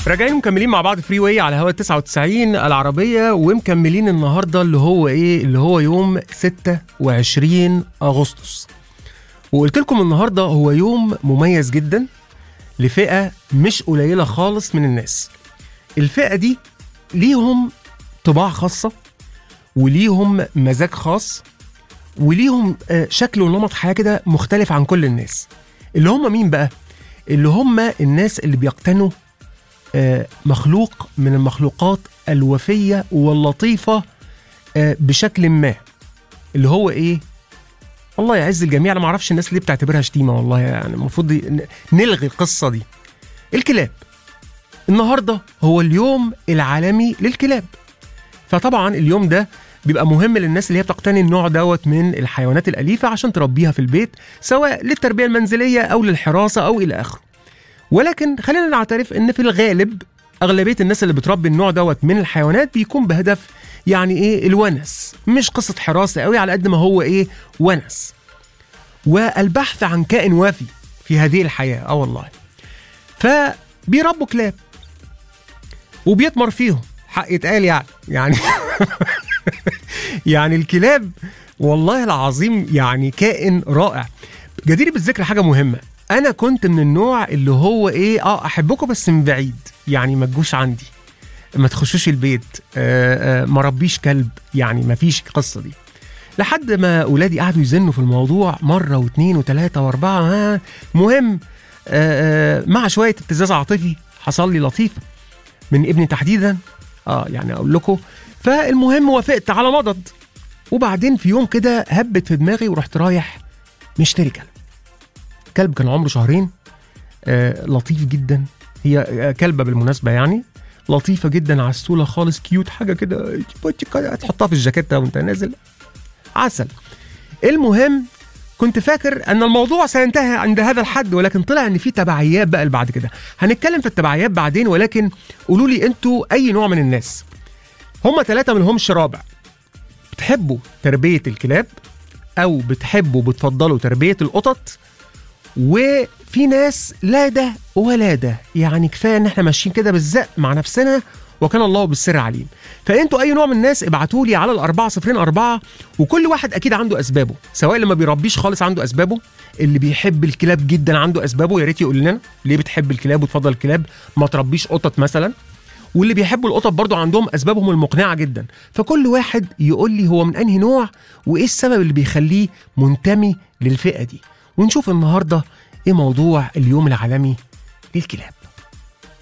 راجعين مكملين مع بعض فري واي على هوا 99 العربية ومكملين النهاردة اللي هو ايه اللي هو يوم 26 أغسطس وقلت لكم النهاردة هو يوم مميز جدا لفئة مش قليلة خالص من الناس الفئة دي ليهم طباع خاصة وليهم مزاج خاص وليهم آه، شكل ونمط حياة كده مختلف عن كل الناس اللي هم مين بقى؟ اللي هم الناس اللي بيقتنوا آه، مخلوق من المخلوقات الوفية واللطيفة آه، بشكل ما اللي هو ايه الله يعز الجميع انا ما اعرفش الناس ليه بتعتبرها شتيمه والله يعني المفروض دي- ن- نلغي القصه دي الكلاب النهارده هو اليوم العالمي للكلاب فطبعا اليوم ده بيبقى مهم للناس اللي هي بتقتني النوع دوت من الحيوانات الأليفة عشان تربيها في البيت سواء للتربية المنزلية أو للحراسة أو إلى آخره ولكن خلينا نعترف ان في الغالب اغلبيه الناس اللي بتربي النوع دوت من الحيوانات بيكون بهدف يعني ايه الونس مش قصه حراسه قوي على قد ما هو ايه ونس والبحث عن كائن وافي في هذه الحياه اه والله فبيربوا كلاب وبيتمر فيهم حق يتقال يعني يعني يعني الكلاب والله العظيم يعني كائن رائع جدير بالذكر حاجه مهمه انا كنت من النوع اللي هو ايه اه احبكم بس من بعيد يعني ما تجوش عندي ما تخشوش البيت آه آه ما ربيش كلب يعني ما فيش القصه دي لحد ما اولادي قعدوا يزنوا في الموضوع مره واثنين وثلاثه واربعه ها مهم آه آه مع شويه ابتزاز عاطفي حصل لي لطيف من ابني تحديدا اه يعني اقول لكم فالمهم وافقت على مضض وبعدين في يوم كده هبت في دماغي ورحت رايح مشتري كلب كلب كان عمره شهرين آه لطيف جدا هي آه، كلبه بالمناسبه يعني لطيفه جدا عسوله خالص كيوت حاجه كده تحطها في الجاكيته وانت نازل عسل المهم كنت فاكر ان الموضوع سينتهي عند هذا الحد ولكن طلع ان في تبعيات بقى اللي بعد كده هنتكلم في التبعيات بعدين ولكن قولوا لي انتوا اي نوع من الناس هم ثلاثه منهمش رابع بتحبوا تربيه الكلاب او بتحبوا بتفضلوا تربيه القطط وفي ناس لا ده ولا ده يعني كفايه ان احنا ماشيين كده بالزق مع نفسنا وكان الله بالسر عليم فانتوا اي نوع من الناس ابعتوا لي على الأربعة صفرين أربعة وكل واحد أكيد عنده أسبابه سواء اللي ما بيربيش خالص عنده أسبابه اللي بيحب الكلاب جدا عنده أسبابه يا ريت يقول لنا ليه بتحب الكلاب وتفضل الكلاب ما تربيش قطط مثلا واللي بيحبوا القطط برضو عندهم اسبابهم المقنعه جدا فكل واحد يقول لي هو من انهي نوع وايه السبب اللي بيخليه منتمي للفئه دي ونشوف النهارده ايه موضوع اليوم العالمي للكلاب